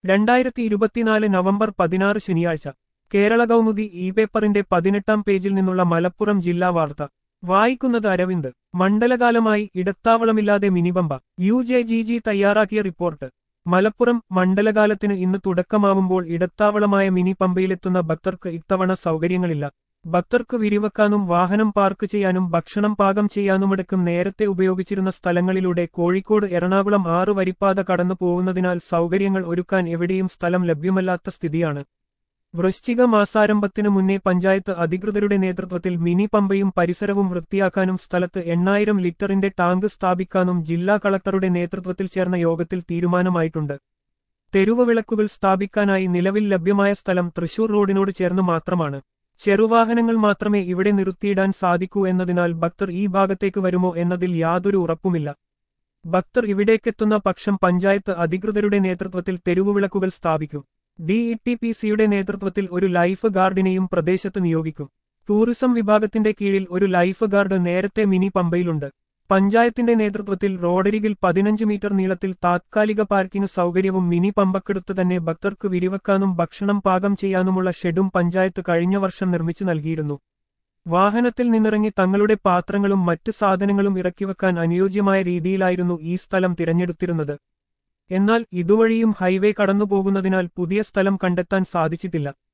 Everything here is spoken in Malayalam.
രണ്ടായിരത്തി ഇരുപത്തിനാല് നവംബർ പതിനാറ് ശനിയാഴ്ച കേരള കൗമുദി ഇ പേപ്പറിന്റെ പതിനെട്ടാം പേജിൽ നിന്നുള്ള മലപ്പുറം ജില്ലാ വാർത്ത വായിക്കുന്നത് അരവിന്ദ് മണ്ഡലകാലമായി ഇടത്താവളമില്ലാതെ Minipampa U J G G തയ്യാറാക്കിയ റിപ്പോർട്ട് മലപ്പുറം മണ്ഡലകാലത്തിന് ഇന്ന് തുടക്കമാവുമ്പോൾ ഇടത്താവളമായ മിനി പമ്പയിലെത്തുന്ന ഭക്തർക്ക് ഇത്തവണ സൗകര്യങ്ങളില്ല ഭക്തർക്ക് വിരിവെക്കാനും വാഹനം പാർക്ക് ചെയ്യാനും ഭക്ഷണം പാകം ചെയ്യാനുമടക്കം നേരത്തെ ഉപയോഗിച്ചിരുന്ന സ്ഥലങ്ങളിലൂടെ കോഴിക്കോട് എറണാകുളം ആറ് വരിപ്പാത കടന്നു പോകുന്നതിനാൽ സൗകര്യങ്ങൾ ഒരുക്കാൻ എവിടെയും സ്ഥലം ലഭ്യമല്ലാത്ത സ്ഥിതിയാണ് വൃശ്ചിക മാസാരംഭത്തിനു മുന്നേ പഞ്ചായത്ത് അധികൃതരുടെ നേതൃത്വത്തിൽ മിനി പമ്പയും പരിസരവും വൃത്തിയാക്കാനും സ്ഥലത്ത് എണ്ണായിരം ലിറ്ററിന്റെ ടാങ്ക് സ്ഥാപിക്കാനും ജില്ലാ കളക്ടറുടെ നേതൃത്വത്തിൽ ചേർന്ന യോഗത്തിൽ തീരുമാനമായിട്ടുണ്ട് തെരുവ് വിളക്കുകൾ സ്ഥാപിക്കാനായി നിലവിൽ ലഭ്യമായ സ്ഥലം തൃശൂർ റോഡിനോട് ചേർന്ന് മാത്രമാണ് ചെറുവാഹനങ്ങൾ മാത്രമേ ഇവിടെ നിർത്തിയിടാൻ സാധിക്കൂ എന്നതിനാൽ ഭക്തർ ഈ ഭാഗത്തേക്ക് വരുമോ എന്നതിൽ യാതൊരു ഉറപ്പുമില്ല ഭക്തർ ഇവിടേക്കെത്തുന്ന പക്ഷം പഞ്ചായത്ത് അധികൃതരുടെ നേതൃത്വത്തിൽ തെരുവുവിളക്കുകൾ സ്ഥാപിക്കും ഡി ഇ ടി പി സിയുടെ നേതൃത്വത്തിൽ ഒരു ലൈഫ് ഗാർഡിനെയും പ്രദേശത്ത് നിയോഗിക്കും ടൂറിസം വിഭാഗത്തിന്റെ കീഴിൽ ഒരു ലൈഫ് ഗാർഡ് നേരത്തെ മിനി പമ്പയിലുണ്ട് പഞ്ചായത്തിന്റെ നേതൃത്വത്തിൽ റോഡരികിൽ പതിനഞ്ച് മീറ്റർ നീളത്തിൽ താത്കാലിക പാർക്കിംഗ് സൗകര്യവും മിനി പമ്പക്കെടുത്ത് തന്നെ ഭക്തർക്ക് വിരിവെക്കാനും ഭക്ഷണം പാകം ചെയ്യാനുമുള്ള ഷെഡും പഞ്ചായത്ത് കഴിഞ്ഞ വർഷം നിർമ്മിച്ചു നൽകിയിരുന്നു വാഹനത്തിൽ നിന്നിറങ്ങി തങ്ങളുടെ പാത്രങ്ങളും മറ്റ് സാധനങ്ങളും ഇറക്കിവെക്കാൻ അനുയോജ്യമായ രീതിയിലായിരുന്നു ഈ സ്ഥലം തിരഞ്ഞെടുത്തിരുന്നത് എന്നാൽ ഇതുവഴിയും ഹൈവേ കടന്നുപോകുന്നതിനാൽ പുതിയ സ്ഥലം കണ്ടെത്താൻ സാധിച്ചിട്ടില്ല